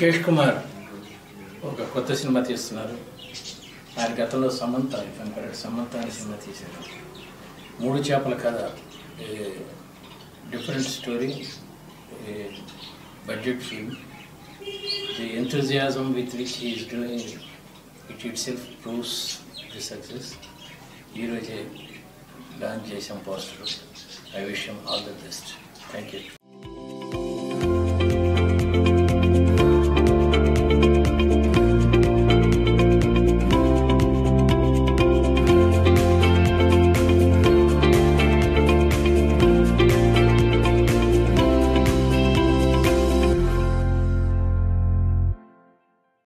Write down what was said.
ముఖేష్ కుమార్ ఒక కొత్త సినిమా తీస్తున్నారు ఆయన గతంలో సమంత కనపడాడు సమంత అనే సినిమా తీశారు మూడు చేపల కథ different story budget film the enthusiasm with which is doing it itself proves the success ఈరోజే లాంచ్ చేసాం poster I wish all the best thank you